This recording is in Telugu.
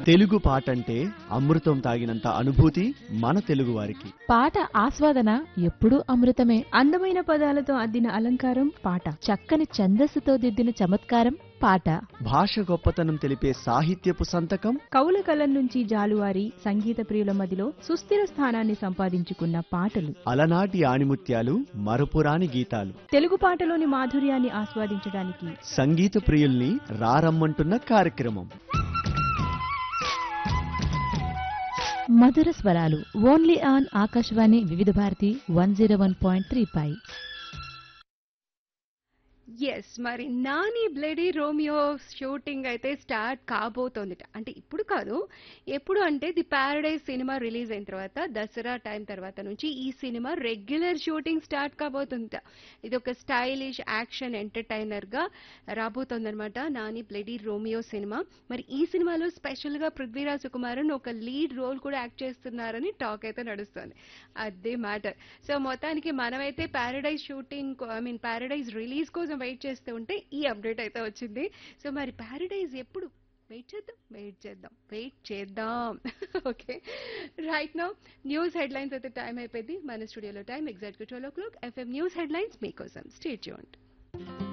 తెలుగు పాట అంటే అమృతం తాగినంత అనుభూతి మన తెలుగువారికి పాట ఆస్వాదన ఎప్పుడూ అమృతమే అందమైన పదాలతో అద్దిన అలంకారం పాట చక్కని ఛందస్సుతో దిద్దిన చమత్కారం పాట భాష గొప్పతనం తెలిపే సాహిత్యపు సంతకం కవుల కలం నుంచి జాలువారి సంగీత ప్రియుల మదిలో సుస్థిర స్థానాన్ని సంపాదించుకున్న పాటలు అలనాటి ఆణిముత్యాలు మరపురాని గీతాలు తెలుగు పాటలోని మాధుర్యాన్ని ఆస్వాదించడానికి సంగీత ప్రియుల్ని రారమ్మంటున్న కార్యక్రమం మధుర స్వరాలు only on Akashvani Vividh Bharati one zero one point three పై ఎస్ మరి నాని బ్లడీ రోమియో షూటింగ్ అయితే స్టార్ట్ కాబోతోందిట అంటే ఇప్పుడు కాదు ఎప్పుడు అంటే ది ప్యారడైజ్ సినిమా రిలీజ్ అయిన తర్వాత దసరా టైం తర్వాత నుంచి ఈ సినిమా రెగ్యులర్ షూటింగ్ స్టార్ట్ కాబోతుందిట ఇది ఒక స్టైలిష్ యాక్షన్ ఎంటర్టైనర్ గా రాబోతోందనమాట నాని బ్లడీ రోమియో సినిమా మరి ఈ సినిమాలో స్పెషల్ గా పృథ్వీరాజ్ సుకుమారన్ ఒక లీడ్ రోల్ కూడా యాక్ట్ చేస్తున్నారని టాక్ అయితే నడుస్తుంది అదే మ్యాటర్ సో మొత్తానికి మనమైతే Paradise shooting I mean Paradise release కోసం వెయిట్ చేస్తూ ఉంటే ఈ అప్డేట్ అయితే వచ్చింది సో మరి ప్యారడైజ్ ఎప్పుడు వెయిట్ చేద్దాం వెయిట్ చేద్దాం వెయిట్ చేద్దాం okay right now news headlines అయితే టైం అయిపోయింది మన స్టూడియోలో time exact twelve o'clock FM news headlines మీకోసం స్టేట్ చూడండి